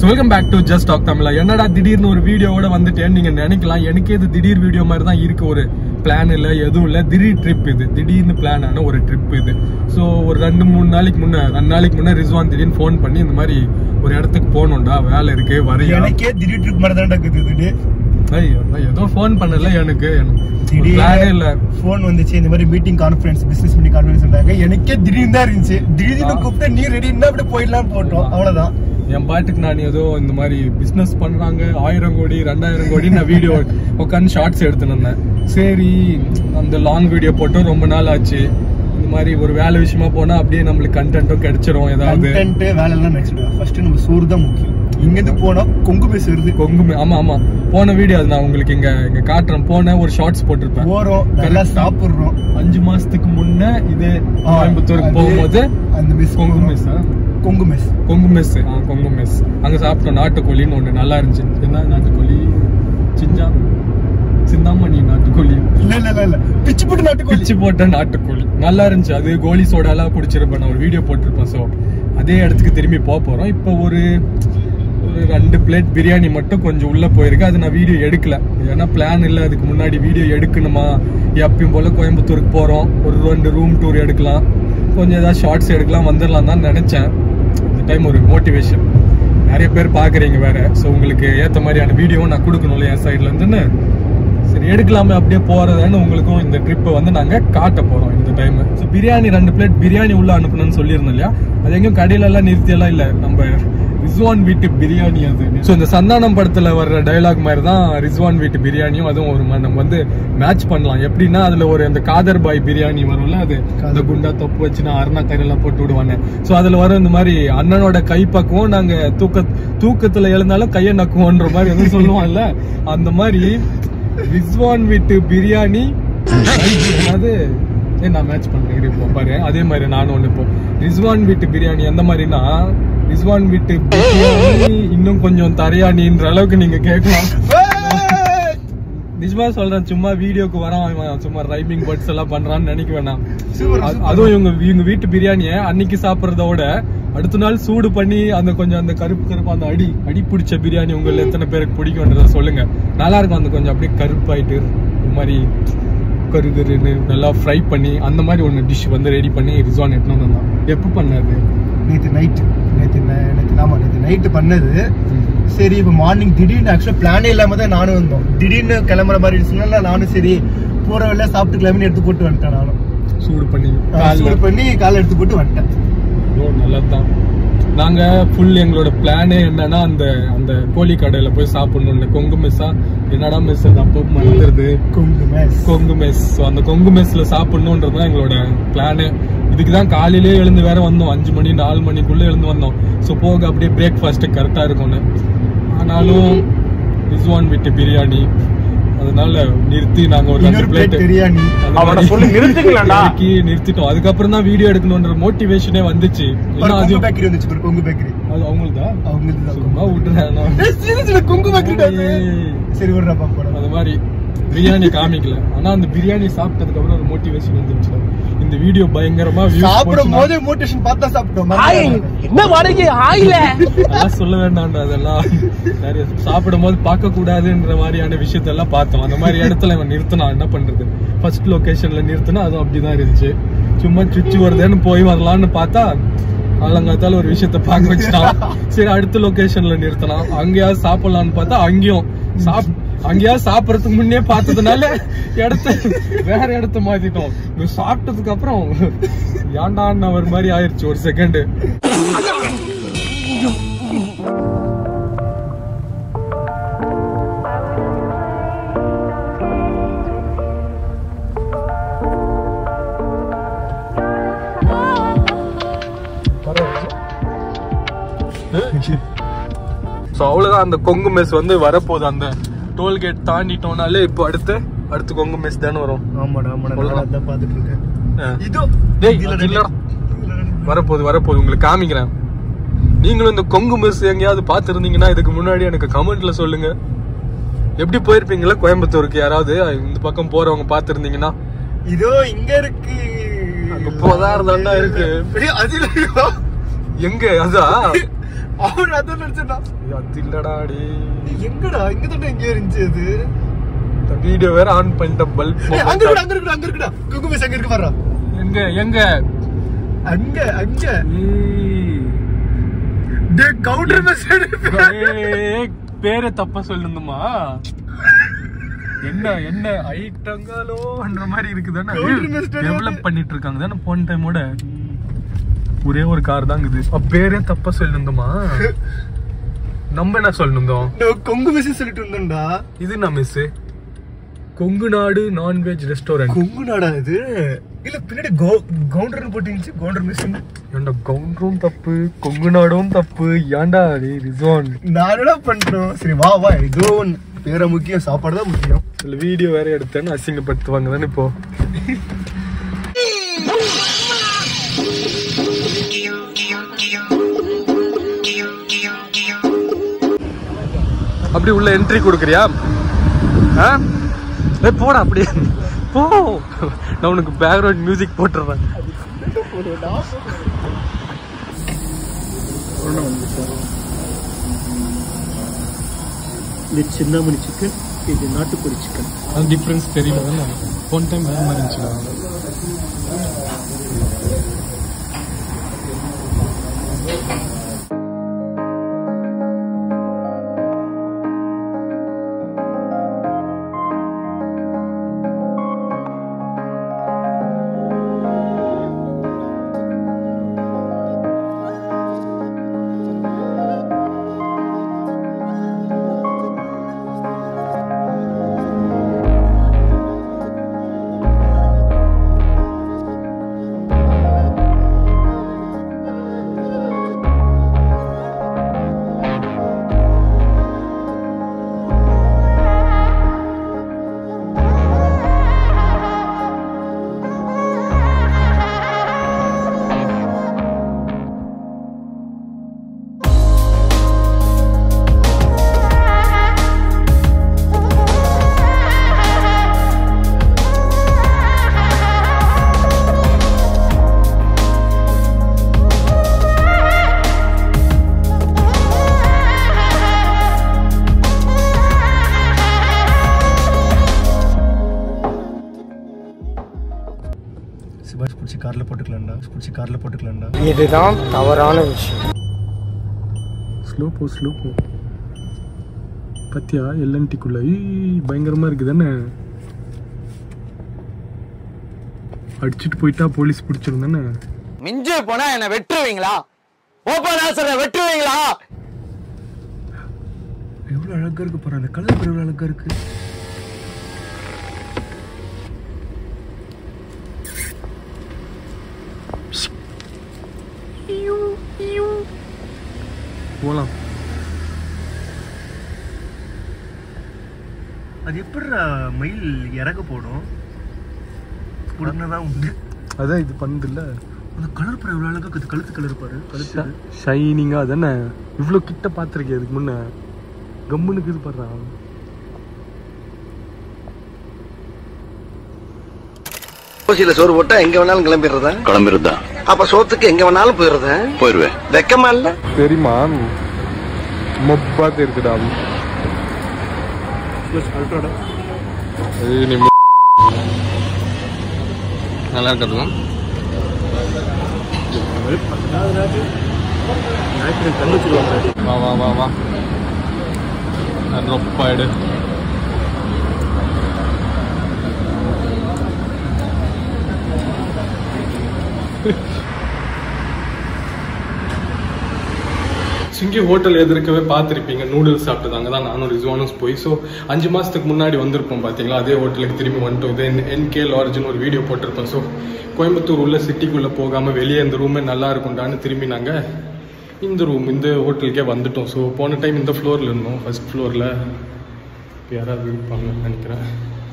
So welcome back to just talk Tamizha என்னடா திடீர்னு ஒரு வீடியோவோட வந்துட்டேன்னு நீங்க நினைக்கலாம் எனக்கே இது திடீர் வீடியோ மாதிரி தான் இருக்கு ஒரு பிளான் இல்ல எதுவும் இல்ல திடீர் ட்ரிப் இது திடீர்னு பிளான் ஆன ஒரு ட்ரிப் இது ஸோ ஒரு ரெண்டு மூணு நாளைக்கு முன்ன ரெண்டு நாளைக்கு முன்ன ரிஸ்வான் திடீர்னு ஃபோன் பண்ணி இந்த மாதிரி ஒரு இடத்துக்கு போகணும்டா வேலை இருக்கு வரையா எனக்கே திடீர் ட்ரிப் மாதிரி தான் இருக்குது இது ஐயோ, நான் ஏதோ ஃபோன் பண்ணல எனக்கு பிளானே இல்ல ஃபோன் வந்துச்சு இந்த மாதிரி meeting conference business meeting conference இருந்தாங்க எனக்கே திடீர்னு தான் இருந்துச்சு திடீர்னு கூப்பிட்டு நீ ரெடினா அப்படியே போயிடலாம் போட்டோம் அவ்வளவுதான் என் பாட்டுக்கு நான் ஏதோ இந்த மாதிரி பிசினஸ் பண்றாங்க ஆயிரம் கோடி ரெண்டாயிரம் கோடி நான் வீடியோ உட்காந்து ஷார்ட்ஸ் எடுத்துன்னு இருந்தேன் சரி அந்த லாங் வீடியோ போட்டு ரொம்ப நாள் ஆச்சு இந்த மாதிரி ஒரு வேலை விஷயமா போனா அப்படியே நம்மளுக்கு கண்டென்ட்டும் கிடைச்சிரும் ஏதாவது கண்டென்ட் வேலை எல்லாம் நெக்ஸ்ட் ஃபர்ஸ்ட் நம்ம சோறு தான் முக்கியம் இங்க இருந்து போனா கொங்கு பேச வருது கொங்கு ஆமா ஆமா போன வீடியோ அது நான் உங்களுக்கு இங்க இங்க காட்டுறேன் போன ஒரு ஷார்ட்ஸ் போட்டிருப்பேன் போறோம் நல்லா Correct. சாப்பிடுறோம் அஞ்சு மாசத்துக்கு முன்ன இது ஆ, கோயம்புத்தூருக்கு அது- போகும்போது அந்த mess Kongu mess Kongu mess Kongu mess ஆ கொங்கு மெஸ் அங்க சாப்பிட்டோம் நாட்டுக்கோழின்னு ஒண்ணு நல்லா இருந்துச்சு என்ன நாட்டுக்கோழி சிஞ்சா சிந்தாமணி நாட்டுக்கோழி இல்ல இல்ல இல்ல இல்ல பிச்சு போட்டு நாட்டுக்கோழி பிச்சு போட்ட நாட்டுக்கோழி நல்லா இருந்துச்சு அது கோலி சோடாலாம் குடிச்சிருப்பேன் நான் ஒரு வீடியோ போட்டிருப்பேன் ஸோ அதே இடத்துக்கு திரும்பி போக போறோம் இப்போ ஒரு ஒரு ரெண்டு பிளேட் பிரியாணி மட்டும் கொஞ்சம் உள்ள போயிருக்கு அது நான் வீடியோ எடுக்கல ஏன்னா பிளான் இல்லை அதுக்கு முன்னாடி வீடியோ எடுக்கணுமா எப்பயும் போல கோயம்புத்தூருக்கு போறோம் ஒரு ரெண்டு ரூம் டூர் எடுக்கலாம் கொஞ்சம் ஏதாவது ஷார்ட்ஸ் எடுக்கலாம் வந்துடலாம் தான் நினைச்சேன் இந்த டைம் ஒரு மோட்டிவேஷன் நிறைய பேர் பாக்குறீங்க வேற ஸோ உங்களுக்கு ஏத்த மாதிரியான வீடியோவும் நான் கொடுக்கணும்ல என் சைட்ல இருந்துன்னு சரி எடுக்கலாமே அப்படியே போறதுன்னு உங்களுக்கும் இந்த ட்ரிப்பை வந்து நாங்க காட்ட போறோம் இந்த டைம் ஸோ பிரியாணி ரெண்டு பிளேட் பிரியாணி உள்ள அனுப்பணும்னு சொல்லியிருந்தோம் இல்லையா அது எங்கேயும் கடையில எல்லாம் நிறுத்தி எல்லாம் இல்ல நம்ம ரிஸ்வான் வீட்டு பிரியாணி அது ஸோ இந்த சந்தானம் படத்துல வர்ற டயலாக் மாதிரி தான் ரிஸ்வான் வீட்டு பிரியாணியும் அதுவும் ஒரு ம- நம்ம வந்து மேட்ச் பண்ணலாம் எப்படின்னா அதுல ஒரு அந்த காதர் பாய் பிரியாணி வரும்ல அது அந்த குண்டா தொப்பு வச்சு நான் அருணா கரையெல்லாம் போட்டு விடுவானே ஸோ அதுல வர இந்த மாதிரி அண்ணனோட கைப்பக்குவம் நாங்க தூக்க தூக்கத்துல எழுந்தாலும் கையை நக்குவோன்ற மாதிரி எதுவும் சொல்லுவான்ல அந்த மாதிரி ரிஸ்வான் வீட்டு பிரியாணி அது ஏய், நான் மேட்ச் பண்றேன் இரு இப்போ பாரு அதே மாதிரி நானும் ஒண்ணு இப்போ ரிஸ்வான் வீட்டு பிரியாணி எந்த மாதிரினா ரிஸ்வான் வீட்டு பிரியாணி இன்னும் கொஞ்சம் தரையாணின்ற அளவுக்கு நீங்க கேட்கலாம் நிஜமா சொல்றேன் சும்மா வீடியோக்கு வரான் இவன் சும்மா ரைமிங் வேர்ட்ஸ் எல்லாம் பண்றான்னு நினைக்க வேணாம் Super, அது- super. அதுவும் இவங்க இவங்க வீட்டு பிரியாணிய அன்னைக்கு சாப்பிடுறத விட அடுத்த நாள் சூடு பண்ணி அந்த கொஞ்சம் அந்த கருப்பு கருப்பு அந்த அடி அடி பிடிச்ச பிரியாணி உங்கள எத்தனை பேருக்கு பிடிக்கும்ன்றத சொல்லுங்க நல்லா இருக்கும் அந்த கொஞ்சம் அப்படியே கருப்பாயிட்டு ஒரு மாதிரி கரு கருன்னு நல்லா ஃப்ரை பண்ணி அந்த மாதிரி ஒன்று டிஷ் வந்து ரெடி பண்ணி ரிசான் எடுத்துன்னு வந்தான் எப்போ பண்ணாது நேத்து நைட் நேத்து நை- நேத்து ஆமா நேத்து நைட்டு பண்ணது சரி இப்போ மார்னிங் திடீர்னு ஆக்சுவலாக பிளானே இல்லாம தான் நானும் வந்தோம் திடீர்னு கிளம்புற மாதிரி இருந்துச்சுனால நானும் சரி போற வழியில சாப்பிட்டுக்கலாம்னு எடுத்து போட்டு வந்துட்டேன் நானும் சூடு பண்ணி சூடு காலைல பண்ணி காலை எடுத்து போட்டு வந்துட்டேன் ஐயோ நல்லதுதான் நாங்க ஃபுல் எங்களோட பிளானே என்னன்னா அந்த அந்த கோழி கடையில போய் சாப்பிடணும்னு கொங்கு மெஸ்ஸா என்னடா மெஸ் அது அப்போ மறந்துருது Kongu mess Kongu mess so அந்த கொங்கு மெஸ்ல சாப்பிடணுன்றது தான் எங்களோட பிளானு இதுக்கு தான் காலையிலேயே எழுந்து வேற வந்தோம் அஞ்சு மணி நாலு மணிக்குள்ள எழுந்து வந்தோம் ஸோ போக அப்படியே பிரேக்ஃபாஸ்ட் கரெக்டா இருக்கும்னு ஆனாலும் ரிஸ்வான் வீட்டு பிரியாணி அதனால நிறுத்தி நாங்க ஒரு ரெண்டு இன்னொரு பிளேட் பிளேட் பிரியாணி அவனை சொல்லி நிறுத்துங்களேன்டா. நிறுத்திட்டோம் அதுக்கப்புறம் தான் வீடியோ எடுக்கணுன்ற மோட்டிவேஷனே வந்துச்சு ஒரு இல்லைன்னா கொங்கு அது பேக்கரி வந்துச்சு ஒரு கொங்கு பேக்கரி அது அவங்களுதா அவங்களுக்கு சும்மா விட்டுறேன் தான் கொங்கு பேக்கரி சரி விடுறா பாப்போம் அது மாதிரி பிரியாணி காமிக்கல ஆனா அந்த பிரியாணி சாப்பிட்டதுக்கு அப்புறம் ஒரு மோட்டிவேஷன் வந்துருச்சு இந்த வீடியோ பயங்கரமா views சாப்பிடும் போச்சுன்னா- போதே மோட்டிவேஷன் பார்த்தா சாப்பிட்டோம் ஆய் என்ன வாடகை ஆயில அதெல்லாம் சொல்ல வேண்டாம்டா அதெல்லாம் நிறைய சாப்பிடும் போது பார்க்க கூடாதுன்ற மாதிரியான விஷயத்தெல்லாம் பார்த்தோம் அந்த மாதிரி இடத்துல இவன் நிறுத்தினா என்ன பண்றது ஃபர்ஸ்ட் லொகேஷன்ல நிறுத்தினா அதுவும் அப்படிதான் இருந்துச்சு சும்மா சுற்றி வருதேன்னு போய் வரலாம்னு பார்த்தா காலங்காத்தால ஒரு விஷயத்த பார்க்க வச்சுட்டான் சரி அடுத்த லொகேஷன்ல நிறுத்தலாம் அங்கேயாவது சாப்பிடலாம்னு பார்த்தா அங்கேயும் சாப் அங்கேயாவது சாப்பிடறதுக்கு முன்னே பார்த்ததுனால இடத்த வேற இடத்த மாத்திட்டோம் இது சாப்பிட்டதுக்கு அப்புறம் ஏன்டான்னு ஒரு மாதிரி ஆயிருச்சு ஒரு செகண்ட் ஸோ அவ்வளோதான் அந்த கொங்கு மெஸ் வந்து வரப்போகுது அந்த டோல்கேட் தாண்டிட்டோம்னாலே இப்போ அடுத்து அடுத்து கொங்கு மெஸ் தானே வரும் ஆமாடா ஆமாடா அவ்வளவுதான். நான் அதான் பார்த்துட்டு இருக்கேன் ஆ. இதோ டேய், இதுல அது ரெண்டு- இல்லடா. இதுல ரெண்டு. வரப்போகுது வரப்போகுது உங்களுக்கு காமிக்கிறேன் நீங்களும் இந்த கொங்கு மெஸ் எங்கேயாவது பார்த்துருந்தீங்கன்னா இதுக்கு முன்னாடி எனக்கு கமெண்ட்ல சொல்லுங்க எப்படி போயிருப்பீங்களா கோயம்புத்தூருக்கு யாராவது இந்த பக்கம் போறவங்க பார்த்துருந்தீங்கன்னா இதோ இங்க இருக்கு அங்க போதார் தாண்டா இருக்கு. ஏய், அது இல்லையோ. எங்க அதா அவன் அதான் நினைச்சா அது இல்லடா டே எங்கடா இங்க தானே எங்கேயோ இருந்துச்சு அது இந்த வீடியோ வேற ஆன் பண்ணிட்ட பல்ப் ஏய், அங்க இருக்குடா அங்க இருக்குடா அங்க இருக்குடா குங்குமேஷ் அங்க இருக்கு பாரு எங்க எங்க அங்க அங்க ஏய். டே கவுண்டர் மெசேஜ் ஏய், பேரை தப்பா சொல்லணுமா என்ன என்ன ஐட்டங்களோன்ற மாதிரி இருக்குதானே Counter master டெவலப் பண்ணிட்டு இருக்காங்க தானே போன டைமோட ஒரே ஒரு கார் தான் இது அப்ப பேரே தப்பா சொல்லணுமா நம்ம என்ன சொல்லணும் கொங்கு மெசேஜ் சொல்லிட்டு இருந்தேன்டா இது நான் மிஸ் கொங்கு நாடு நான்வெஜ் ரெஸ்டாரண்ட் கொங்கு நாடா இது இல்ல பின்னாடி கவுண்டர்னு போட்டுருந்துச்சு கவுண்டர் மெஷின் ஏன்டா கவுண்டரும் தப்பு கொங்கு நாடும் தப்பு ஏன்டா டேய் ரிசான் நான் என்ன பண்றோம் சரி வா வா ஏதோ ஒன்று பேர முக்கியம் சாப்பாடு தான் முக்கியம் இதுல வீடியோ வேற எடுத்தேன்னு அசிங்கப்படுத்துவாங்க தானே இப்போ அப்படி உள்ள என்ட்ரி கொடுக்குறியா ஆ ஏய் போடா அப்படியே போ நான் உனக்கு பேக்ரவுண்ட் மியூசிக் போட்டுறேன் இது சின்னமணி சிக்கன் இது நாட்டுக்கோழி சிக்கன் அது டிஃப்ரென்ஸ் தெரியுமா தானே போன டைம் வேற மாதிரி இருந்துச்சுடா சிவாஜ் பிடிச்சி கார்ல போட்டுக்கலாம்டா பிடிச்சி கார்ல போட்டுக்கலாம்டா இதுதான் தவறான விஷயம் ஸ்லோ போ ஸ்லோ போ பத்தியா எல்என்டிக்குள்ள பயங்கரமா இருக்கு தானே அடிச்சிட்டு போயிட்டா போலீஸ் பிடிச்சிரும் தானே மிஞ்சு போனா என்ன வெட்டுருவீங்களா ஓப்பனா சொல்ற வெட்டுருவீங்களா எவ்வளவு அழகா இருக்கு பாரு அந்த கலர் எவ்வளவு அழகா இருக்கு போலாம் அது எப்படி மயில் இறக போடும் உடனேதான் உண்டு அதான் இது பண்ணுது இல்ல அந்த கலர் பாரு எவ்வளவு அழகா இருக்குது கழுத்து கலர் பாரு கழுத்து ஷைனிங்கா தானே இவ்வளோ கிட்ட பார்த்துருக்கேன் இதுக்கு முன்ன கம்முனுக்கு இது பண்றா ஓசியில சோறு போட்டா எங்க வேணாலும் கிளம்பிடுறதா கிளம்பிருந்தா அப்ப சோத்துக்கு எங்க வேணாலும் போயிடுறதா போயிருவேன் வெக்கமா இல்ல தெரியுமா மொப்பா தெரியுதுடா ஏய், நீ மு- நல்லா இருக்கிறதுலாம் வா வா வா வா ரொப்பாயிடு சிங்கி ஹோட்டல் எதிர்க்கவே பார்த்துருப்பீங்க நூடுல்ஸ் சாப்பிட்டது அங்கே தான் நானும் ரிஸ்வானும் போய் ஸோ அஞ்சு மாதத்துக்கு முன்னாடி வந்திருப்போம் பார்த்தீங்களா அதே ஹோட்டலுக்கு திரும்பி வந்துட்டோம் இது என்கே லார்ஜ்னு ஒரு வீடியோ போட்டிருப்போம் ஸோ கோயம்புத்தூர் உள்ள சிட்டிக்குள்ளே போகாமல் வெளியே இந்த ரூமே நல்லா இருக்கும்டான்னு திரும்பி நாங்கள் இந்த ரூம் இந்த ஹோட்டலுக்கே வந்துட்டோம் ஸோ போன டைம் இந்த ஃப்ளோரில் இருந்தோம் ஃபர்ஸ்ட் ஃப்ளோரில் யாராவது இருப்பாங்கன்னு நினைக்கிறேன்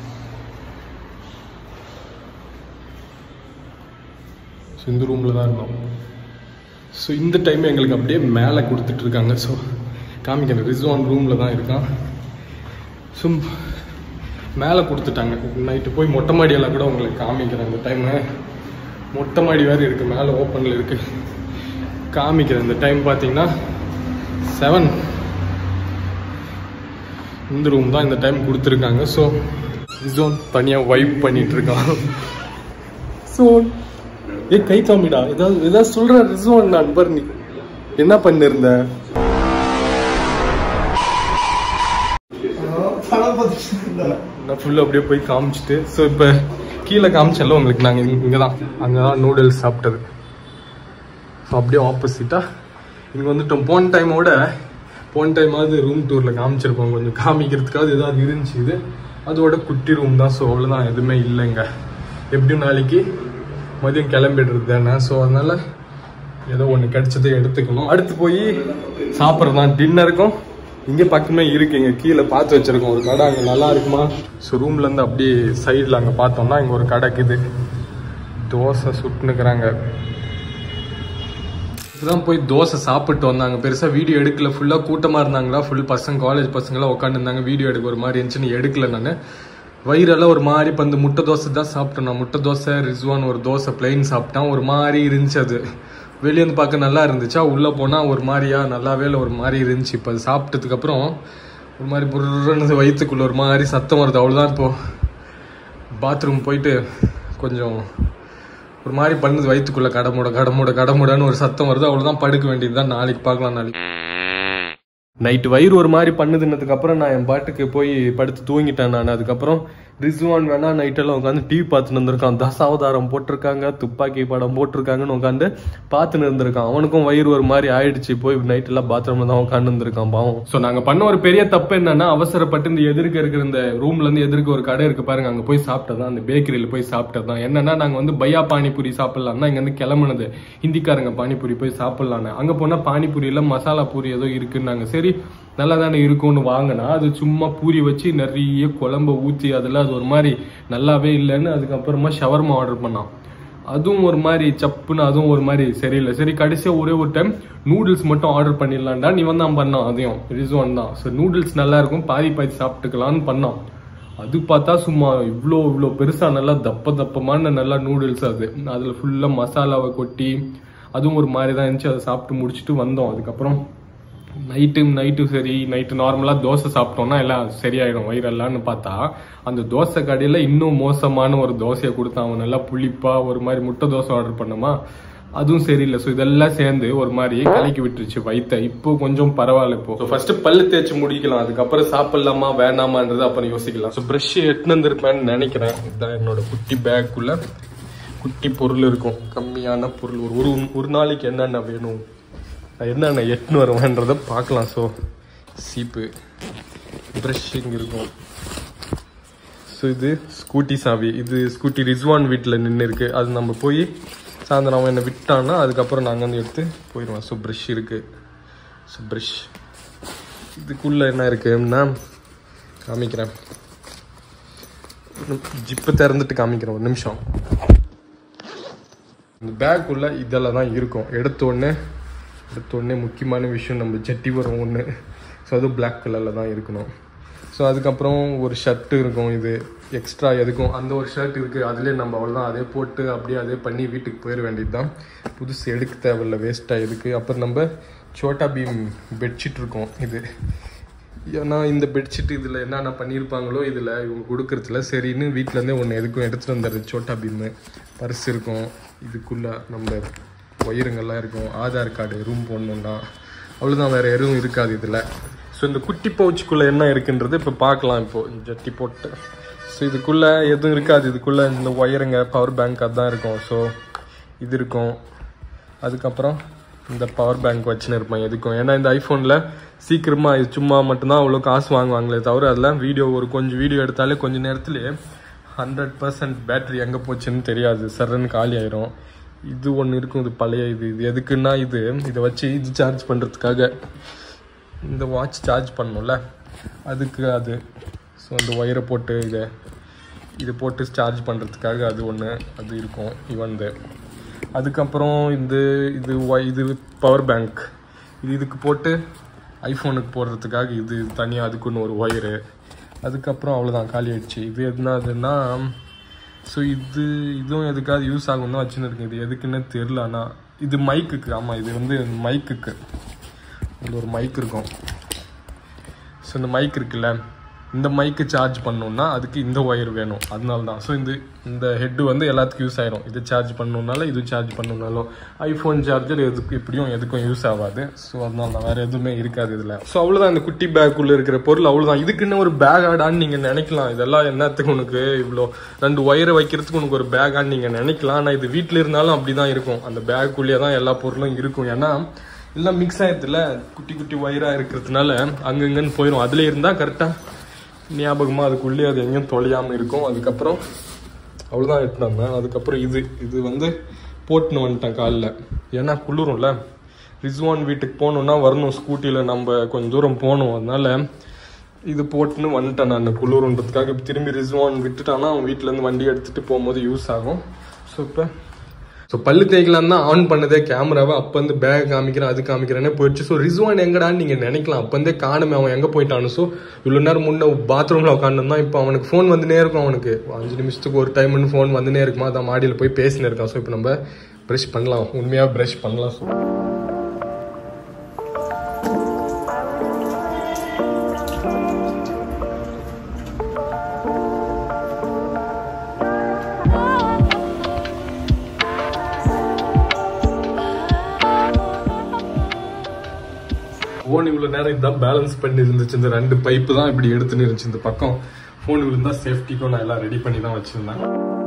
ஸோ இந்த ரூமில் தான் இருந்தோம் ஸோ இந்த டைம் எங்களுக்கு அப்படியே மேலே கொடுத்துட்டு இருக்காங்க ஸோ காமிக்கிறேன் ரிஸ்வான் ரூமில் தான் இருக்கான் ஸோ மேலே கொடுத்துட்டாங்க நைட்டு போய் மொட்டை மாடியெல்லாம் கூட உங்களுக்கு காமிக்கிறேன் இந்த டைமு மொட்டை மாடி வேறு இருக்குது மேலே ஓப்பனில் இருக்குது காமிக்கிறேன் இந்த டைம் பார்த்தீங்கன்னா செவன் இந்த ரூம் தான் இந்த டைம் கொடுத்துருக்காங்க ஸோ ஜோன் தனியாக வைப் பண்ணிட்டு இருக்கான் ஸோ ஏ கை காமிடா ஏதாவது ஏதாவது சொல்ற ரிசோன் நண்பர் நீ என்ன பண்ணிருந்த படம் பார்த்துட்டு நான் ஃபுல்லாக அப்படியே போய் காமிச்சிட்டு ஸோ இப்போ கீழே காமிச்சல உங்களுக்கு நாங்கள் இங்கே தான் அங்கே தான் நூடுல்ஸ் சாப்பிட்டது ஸோ அப்படியே ஆப்போசிட்டாக இங்கே வந்துட்டோம் போன டைமோட போன டைமாவது ரூம் டூரில் காமிச்சிருப்போம் கொஞ்சம் காமிக்கிறதுக்காவது ஏதாவது இருந்துச்சு இது அதோட குட்டி ரூம் தான் ஸோ அவ்வளோதான் எதுவுமே இல்லைங்க எப்படியும் நாளைக்கு மதியம் கிளம்பிடுறது தானே ஸோ அதனால ஏதோ ஒன்று கிடைச்சதை எடுத்துக்கணும் அடுத்து போய் சாப்பிட்றது தான் டின்னருக்கும் இங்கே பக்கமே இருக்கு இங்கே கீழே பார்த்து வச்சிருக்கோம் ஒரு கடை அங்கே நல்லா இருக்குமா ஸோ ரூம்லேருந்து அப்படியே சைடில் அங்கே பார்த்தோம்னா இங்கே ஒரு கடை இருக்குது தோசை சுட்டுனுக்குறாங்க இப்பதான் போய் தோசை சாப்பிட்டு வந்தாங்க பெருசா வீடியோ எடுக்கல ஃபுல்லா கூட்டமா இருந்தாங்களா ஃபுல் பசங்க காலேஜ் பசங்களாம் உட்காந்துருந்தாங்க வீடியோ எடுக்க ஒரு மாதிரி இருந்துச்சுன்னு எடுக்கல நான் வயிறெல்லாம் ஒரு மாதிரி இப்போ அந்த முட்டை தோசை தான் சாப்பிட்டேன் நான் முட்டை தோசை ரிஸ்வான் ஒரு தோசை பிளெயின் சாப்பிட்டேன் ஒரு மாதிரி இருந்துச்சு அது வெளியே வந்து பார்க்க நல்லா இருந்துச்சா உள்ளே போனால் ஒரு மாதிரியா நல்லாவே இல்லை ஒரு மாதிரி இருந்துச்சு இப்போ அது சாப்பிட்டதுக்கு அப்புறம் ஒரு மாதிரி புர்றன்னு வயிற்றுக்குள்ள ஒரு மாதிரி சத்தம் வருது அவ்வளோதான் இப்போ பாத்ரூம் போயிட்டு கொஞ்சம் ஒரு மாதிரி பண்ணுது வயிற்றுக்குள்ள கடமுட கடமுட கடமுடன்னு ஒரு சத்தம் வருது அவ்வளவுதான் படுக்க வேண்டியது தான் நாளைக்கு பார்க்கலாம் நாளைக்கு நைட்டு வயிறு ஒரு மாதிரி பண்ணுதுன்னதுக்கு அப்புறம் நான் என் பாட்டுக்கு போய் படுத்து தூங்கிட்டேன் நான் அதுக்கப்புறம் ரிஸ்வான் வேணா நைட்டெல்லாம் உட்காந்து டிவி பார்த்துன்னு இருந்திருக்கான் தசாவதாரம் போட்டிருக்காங்க துப்பாக்கி படம் போட்டிருக்காங்கன்னு உட்காந்து பார்த்துன்னு இருந்திருக்கான் அவனுக்கும் வயிறு ஒரு மாதிரி ஆயிடுச்சு போய் நைட்டெல்லாம் பாத்ரூம்ல தான் உட்காந்து இருந்திருக்கான் பாவம் ஸோ நாங்கள் பண்ண ஒரு பெரிய தப்பு என்னன்னா அவசரப்பட்டு இந்த எதிர்க்க இருக்கிற இந்த ரூம்ல இருந்து எதிர்க்க ஒரு கடை இருக்கு பாருங்க அங்கே போய் சாப்பிட்டதான் அந்த பேக்கரியில் போய் சாப்பிட்டதான் என்னன்னா நாங்கள் வந்து பையா பானிபூரி சாப்பிடலாம் தான் இங்கேருந்து கிளம்புனது ஹிந்திக்காரங்க பானிபூரி போய் சாப்பிடலான்னு அங்கே போனால் பானிபூரியில் மசாலா பூரி ஏதோ இருக்குன்னாங்க சரி நல்லா தானே இருக்கும்னு வாங்கினா அது சும்மா பூரி வச்சு நிறைய குழம்ப ஊற்றி அதில் அது ஒரு மாதிரி நல்லாவே இல்லைன்னு அதுக்கப்புறமா ஷவர்மா ஆர்டர் பண்ணான் அதுவும் ஒரு மாதிரி சப்புன்னு அதுவும் ஒரு மாதிரி சரியில்லை சரி கடைசியாக ஒரே ஒரு டைம் நூடுல்ஸ் மட்டும் ஆர்டர் பண்ணிடலாம்டா நீ வந்து அவன் பண்ணான் அதையும் ரிஸ்வான் தான் ஸோ நூடுல்ஸ் நல்லா இருக்கும் பாதி பாதி சாப்பிட்டுக்கலான்னு பண்ணான் அது பார்த்தா சும்மா இவ்வளோ இவ்வளோ பெருசாக நல்லா தப்ப தப்பமான நல்லா நூடுல்ஸ் அது அதில் ஃபுல்லாக மசாலாவை கொட்டி அதுவும் ஒரு மாதிரி தான் இருந்துச்சு அதை சாப்பிட்டு முடிச்சுட்டு வந்தோம் அதுக்கப்புறம் நைட்டு நைட்டு சரி நைட்டு நார்மலாக தோசை சாப்பிட்டோம்னா எல்லாம் சரியாயிடும் வயிறெல்லாம்னு பார்த்தா அந்த தோசை கடையில் இன்னும் மோசமான ஒரு தோசையை கொடுத்தான் அவன் நல்லா புளிப்பா ஒரு மாதிரி முட்டை தோசை ஆர்டர் பண்ணோமா அதுவும் சரியில்லை ஸோ இதெல்லாம் சேர்ந்து ஒரு மாதிரி கலக்கி விட்டுருச்சு வயித்த இப்போ கொஞ்சம் பரவாயில்ல இப்போ ஃபர்ஸ்ட் பல்லு தேய்ச்சி முடிக்கலாம் அதுக்கப்புறம் சாப்பிடலாமா வேணாமான்றது அப்புறம் யோசிக்கலாம் ஸோ ப்ரஷ் எட்டுன்னு வந்திருப்பேன்னு நினைக்கிறேன் இதுதான் என்னோட குட்டி பேக்குள்ள குட்டி பொருள் இருக்கும் கம்மியான பொருள் ஒரு ஒரு ஒரு நாளைக்கு என்னென்ன வேணும் நான் என்னென்ன எட்டுன்னு வருவேன்றதை பார்க்கலாம் ஸோ சீப்பு ப்ரஷ்ஷிங் இருக்கும் ஸோ இது ஸ்கூட்டி சாவி இது ஸ்கூட்டி ரிஸ்வான் வீட்டில் நின்று இருக்கு அது நம்ம போய் சாயந்தரம் அவன் என்னை விட்டான்னா அதுக்கப்புறம் நாங்கள் வந்து எடுத்து போயிடுவோம் ஸோ ப்ரஷ் இருக்கு ஸோ ப்ரஷ் இதுக்குள்ளே என்ன இருக்குன்னா காமிக்கிறேன் ஜிப்பை திறந்துட்டு காமிக்கிறேன் ஒரு நிமிஷம் இந்த பேக் உள்ள இதெல்லாம் தான் இருக்கும் எடுத்த உடனே எடுத்த உடனே முக்கியமான விஷயம் நம்ம ஜட்டி வரும் ஒன்று ஸோ அது பிளாக் கலரில் தான் இருக்கணும் ஸோ அதுக்கப்புறம் ஒரு ஷர்ட்டு இருக்கும் இது எக்ஸ்ட்ரா எதுக்கும் அந்த ஒரு ஷர்ட் இருக்குது அதுலேயே நம்ம அவ்வளோதான் அதே போட்டு அப்படியே அதே பண்ணி வீட்டுக்கு போயிட வேண்டியது தான் புதுசு எடுக்க தேவையில்ல வேஸ்ட்டாக எதுக்கு அப்புறம் நம்ம சோட்டா பீம் பெட்ஷீட் இருக்கும் இது ஏன்னா இந்த பெட்ஷீட் இதில் என்னென்ன பண்ணியிருப்பாங்களோ இதில் இவங்க கொடுக்குறதுல சரின்னு வீட்டிலேருந்தே ஒன்று எதுக்கும் எடுத்துகிட்டு வந்துடுறது சோட்டா பீமு பர்ஸ் இருக்கும் இதுக்குள்ளே நம்ம ஒயருங்கெல்லாம் இருக்கும் ஆதார் கார்டு ரூம் போடணுன்னா அவ்வளோதான் வேறு எதுவும் இருக்காது இதில் ஸோ இந்த குட்டி பவுச்சுக்குள்ளே என்ன இருக்குன்றது இப்போ பார்க்கலாம் இப்போது ஜட்டி போட்டு ஸோ இதுக்குள்ளே எதுவும் இருக்காது இதுக்குள்ளே இந்த ஒயருங்க பவர் பேங்க் அதுதான் இருக்கும் ஸோ இது இருக்கும் அதுக்கப்புறம் இந்த பவர் பேங்க் வச்சுன்னு இருப்பேன் எதுக்கும் ஏன்னா இந்த ஐஃபோனில் சீக்கிரமாக இது சும்மா மட்டும்தான் அவ்வளோ காசு வாங்குவாங்களே தவிர அதெல்லாம் வீடியோ ஒரு கொஞ்சம் வீடியோ எடுத்தாலே கொஞ்சம் நேரத்துலேயே ஹண்ட்ரட் பர்சன்ட் பேட்ரி எங்கே போச்சுன்னு தெரியாது சரன்னு காலி ஆயிரும் இது ஒன்று இருக்கும் இது பழைய இது இது எதுக்குன்னா இது இதை வச்சு இது சார்ஜ் பண்ணுறதுக்காக இந்த வாட்ச் சார்ஜ் பண்ணணும்ல அதுக்கு அது ஸோ அந்த ஒயரை போட்டு இதை இது போட்டு சார்ஜ் பண்ணுறதுக்காக அது ஒன்று அது இருக்கும் இவன்து அதுக்கப்புறம் இந்த இது wi- இது பவர் பேங்க் இது இதுக்கு போட்டு ஐஃபோனுக்கு போடுறதுக்காக இது தனியாக அதுக்குன்னு ஒரு ஒயரு அதுக்கப்புறம் அவ்வளோதான் காலி ஆயிடுச்சு இது என்னதுன்னா ஸோ இது இதுவும் எதுக்காவது யூஸ் ஆகும் தான் வச்சுன்னு இருக்கு இது எதுக்குன்னு தெரில ஆனால் இது மைக்குக்கு ஆமாம் இது வந்து மைக்குக்கு இதில் ஒரு மைக் இருக்கும் ஸோ இந்த மைக் இருக்குல்ல இந்த மைக்கு சார்ஜ் பண்ணணும்னா அதுக்கு இந்த ஒயர் வேணும் அதனால தான் ஸோ இந்த இந்த ஹெட்டு வந்து எல்லாத்துக்கும் யூஸ் ஆயிரும் இது சார்ஜ் பண்ணணும்னாலும் இது சார்ஜ் பண்ணணும்னாலும் ஐஃபோன் சார்ஜர் எதுக்கு இப்படியும் எதுக்கும் யூஸ் ஆகாது ஸோ அதனால தான் வேறு எதுவுமே இருக்காது இதில் ஸோ அவ்வளோதான் இந்த குட்டி பேக்குள்ளே இருக்கிற பொருள் அவ்வளோதான் இதுக்குன்னு ஒரு பேக் ஆடான்னு நீங்கள் நினைக்கலாம் இதெல்லாம் என்னத்துக்கு உனக்கு இவ்வளோ ரெண்டு ஒயரை வைக்கிறதுக்கு உனக்கு ஒரு பேக் ஆன்னு நீங்கள் நினைக்கலாம் ஆனால் இது வீட்டில் இருந்தாலும் அப்படி தான் இருக்கும் அந்த பேக்குள்ளேயே தான் எல்லா பொருளும் இருக்கும் ஏன்னா எல்லாம் மிக்ஸ் ஆயிடுதுல குட்டி குட்டி ஒயராக இருக்கிறதுனால அங்கங்கன்னு போயிடும் அதில் இருந்தால் கரெக்டாக ஞாபகமாக அதுக்குள்ளேயே அது எங்கேயும் தொலையாமல் இருக்கும் அதுக்கப்புறம் அவ்வளோதான் எடுத்துனாங்க அதுக்கப்புறம் இது இது வந்து போட்டுன்னு வந்துட்டேன் காலில் ஏன்னா குளிரும்ல ரிஸ்வான் வீட்டுக்கு போகணுன்னா வரணும் ஸ்கூட்டியில் நம்ம கொஞ்சம் தூரம் போகணும் அதனால இது போட்டுன்னு வந்துட்டேன் நான் குளிருன்றதுக்காக இப்ப திரும்பி ரிஸ்வான் விட்டுட்டானா அவன் வீட்டிலேருந்து வண்டி எடுத்துகிட்டு போகும்போது யூஸ் ஆகும் ஸோ இப்போ ஸோ பல்லு தேய்க்கலாம் தான் ஆன் பண்ணதே கேமராவை அப்போ வந்து பேக் காமிக்கிறேன் அது காமிக்கிறேன்னே போயிடுச்சு ஸோ ரிஸ்வான் எங்கடான்னு நீங்கள் நினைக்கலாம் அப்போ வந்து காணுமே அவன் எங்கே போயிட்டானு ஸோ இவ்வளோ நேரம் முன்ன பாத்ரூமில் உட்காந்துருந்தான் இப்போ அவனுக்கு ஃபோன் வந்துனே இருக்கும் அவனுக்கு அஞ்சு நிமிஷத்துக்கு ஒரு டைம்னு ஃபோன் வந்துனே இருக்குமா அதான் மாடியில் போய் பேசினே இருக்கான் ஸோ இப்போ நம்ம ப்ரஷ் பண்ணலாம் உண்மையாக ப்ரஷ் பண்ணலாம் ஸோ ஃபோன் இவ்வளோ நேரம் இதுதான் பேலன்ஸ் பண்ணி இருந்துச்சு இந்த ரெண்டு பைப்பு தான் இப்படி எடுத்துன்னு இருந்துச்சு இந்த பக்கம் ஃபோன் விழுந்தா சேஃப்டிக்கும் நான் எல்லாம் ரெடி பண்ணி தான் வச்சிருந்தேன்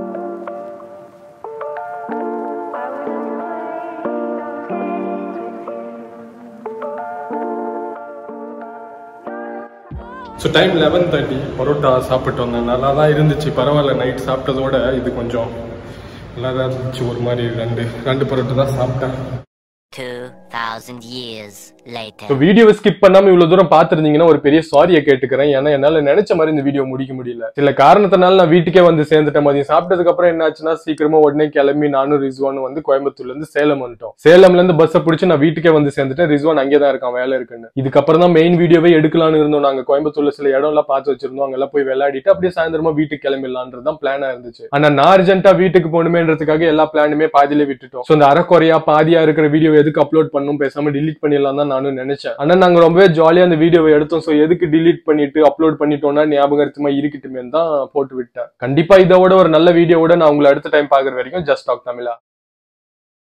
so time eleven thirty parotta சாப்பிட்டு வந்தேன் நல்லா தான் இருந்துச்சு பரவாயில்ல நைட் சாப்பிட்டதோட இது கொஞ்சம் நல்லா தான் இருந்துச்சு ஒரு மாதிரி ரெண்டு ரெண்டு பரோட்டா தான் சாப்பிட்டேன் 2,000 years later. இப்போ வீடியோவை ஸ்கிப் பண்ணாம இவ்வளவு தூரம் பார்த்துருந்தீங்கன்னா ஒரு பெரிய சாரியை கேட்டுக்கிறேன் ஏன்னா என்னால நினைச்ச மாதிரி இந்த வீடியோ முடிக்க முடியல சில காரணத்தினால நான் வீட்டுக்கே வந்து சேர்ந்துட்டேன் மதியம் சாப்பிட்டதுக்கு அப்புறம் என்னாச்சுன்னா சீக்கிரமா உடனே கிளம்பி நானும் ரிஸ்வானும் வந்து கோயம்புத்தூர்ல இருந்து சேலம் வந்துட்டோம் சேலம்ல இருந்து பஸ்ஸை பிடிச்சி நான் வீட்டுக்கே வந்து சேர்ந்துட்டேன் ரிஸ்வான் அங்கே தான் இருக்கான் வேலை இருக்குன்னு இதுக்கப்புறம் தான் மெயின் வீடியோவே எடுக்கலாம்னு இருந்தோம் நாங்க கோயம்புத்தூர்ல சில இடம் எல்லாம் பார்த்து வச்சிருந்தோம் அங்கெல்லாம் போய் விளையாடிட்டு அப்படியே சாயந்தரமா வீட்டுக்கு கிளம்பிடலான்றது தான் பிளானா இருந்துச்சு ஆனா நான் அர்ஜென்ட்டா வீட்டுக்கு போகணுமேன்றதுக்காக எல்லா பிளானுமே பாதியிலே விட்டுட்டோம் ஸோ இந்த அறக்குறையா பாதியா இருக்கிற வீடியோ எதுக்கு அப்லோட் பண்ணும் பேசாம delete பண்ணிடலாம் தான் நானும் நினைச்சேன் ஆனா நாங்க ரொம்பவே ஜாலியா அந்த வீடியோவை எடுத்தோம் ஸோ எதுக்கு delete பண்ணிட்டு அப்லோட் பண்ணிட்டோம்னா ஞாபகமா இருக்கட்டுமே தான் போட்டு விட்டேன் கண்டிப்பா இதோட ஒரு நல்ல வீடியோவோட நான் உங்களை அடுத்த டைம் பாக்குற வரைக்கும் ஜஸ்ட் டாக் தமிழா